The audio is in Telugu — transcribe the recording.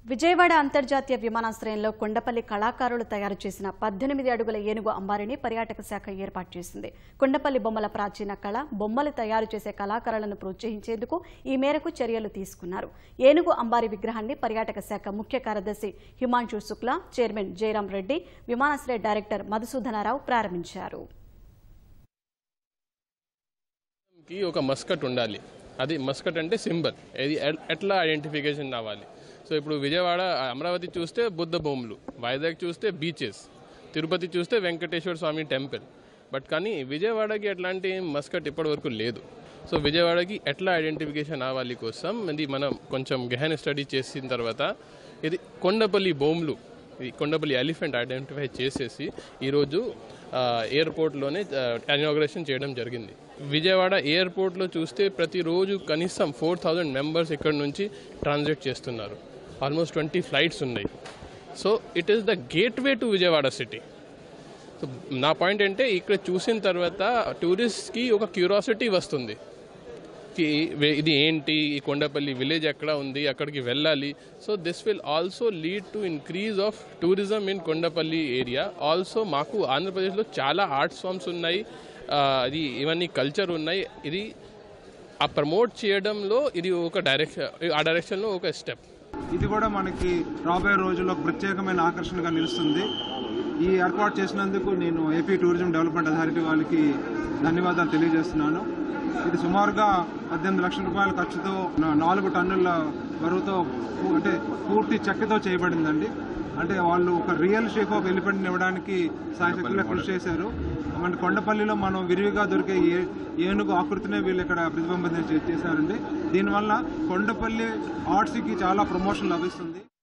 విజయవాడ అంతర్జాతీయ విమానాశ్రయంలో కొండపల్లి కళాకారులు తయారు చేసిన పద్దెనిమిది అడుగుల ఏనుగు అంబారిని పర్యాటక శాఖ ఏర్పాటు చేసింది కొండపల్లి బొమ్మల ప్రాచీన కళ బొమ్మలు తయారు చేసే కళాకారులను ప్రోత్సహించేందుకు ఈ మేరకు చర్యలు తీసుకున్నారు ఏనుగు అంబారి విగ్రహాన్ని పర్యాటక శాఖ ముఖ్య కార్యదర్శి హిమాంశు శుక్లా చైర్మన్ జయరాం రెడ్డి విమానాశ్రయ డైరెక్టర్ మధుసూదనరావు ప్రారంభించారు కి ఒక మస్కట్ ఉండాలి అది మస్కట్ అంటే సింబల్ ఇది ఎల్- ఎట్లా ఐడెంటిఫికేషన్ రావాలి సో ఇప్పుడు విజయవాడ అమరావతి చూస్తే బుద్ధ భూములు వైజాగ్ చూస్తే బీచెస్ తిరుపతి చూస్తే వెంకటేశ్వర స్వామి టెంపుల్ బట్ కానీ విజయవాడకి ఎట్లాంటి మస్కట్ ఇప్పటివరకు లేదు సో విజయవాడకి ఎట్లా ఐడెంటిఫికేషన్ రావాలి కోసం ఇది మనం కొంచెం గహన స్టడీ చేసిన తర్వాత ఇది కొండపల్లి భూములు ఈ కొండపల్లి ఎలిఫెంట్ ఐడెంటిఫై చేసేసి ఈరోజు ఆ, ఎయిర్పోర్ట్లోనే ఇనాగ్రేషన్ చేయడం జరిగింది విజయవాడ ఎయిర్పోర్ట్లో చూస్తే ప్రతిరోజు కనీసం ఫోర్ థౌజండ్ మెంబర్స్ ఇక్కడ నుంచి ట్రాన్సిట్ చేస్తున్నారు ఆల్మోస్ట్ ట్వంటీ ఫ్లైట్స్ ఉన్నాయి so it is the gateway to Vijayawada city so నా పాయింట్ అంటే ఇక్కడ చూసిన తర్వాత టూరిస్ట్కి ఒక క్యూరాసిటీ వస్తుంది కి వే- ఇది ఏంటి ఈ కొండపల్లి విలేజ్ ఎక్కడ ఉంది అక్కడికి వెళ్ళాలి so this will also lead to increase of tourism in Kondapalli area also మాకు ఆంధ్రప్రదేశ్లో చాలా ఆర్ట్స్ ఫామ్స్ ఉన్నాయి ఆ, అది ఇవన్నీ కల్చర్ ఉన్నాయి ఇది ఆ ప్రమోట్ చేయడంలో ఇది ఒక డైరెక్షన్ ఆ డైరెక్షన్లో ఒక స్టెప్ ఇది కూడా మనకి రాబోయే రోజుల్లో ప్రత్యేకమైన ఆకర్షణగా నిలుస్తుంది ఈ ఏర్పాటు చేసినందుకు నేను ఏపీ టూరిజం డెవలప్మెంట్ అథారిటీ వాళ్ళకి ధన్యవాదాలు తెలియజేస్తున్నాను ఇది సుమారుగా పద్దెనిమిది లక్షల రూపాయల ఖర్చుతో నా- నాలుగు టన్నుల బరువుతో పూ- అంటే పూర్తి చెక్కతో చేయబడిందండి అంటే వాళ్ళు ఒక రియల్ షేప్ ఆఫ్ ఎలిఫెంట్ ఇవ్వడానికి సాయశక్తిగా కృషి చేశారు మన కొండపల్లిలో మనం విరివిగా దొరికే ఏ- ఏనుగు ఆకృతినే వీళ్ళు ఇక్కడ ప్రతిబింబించ చేశారండి దీనివల్ల కొండపల్లి ఆర్ట్స్కి చాలా ప్రమోషన్ లభిస్తుంది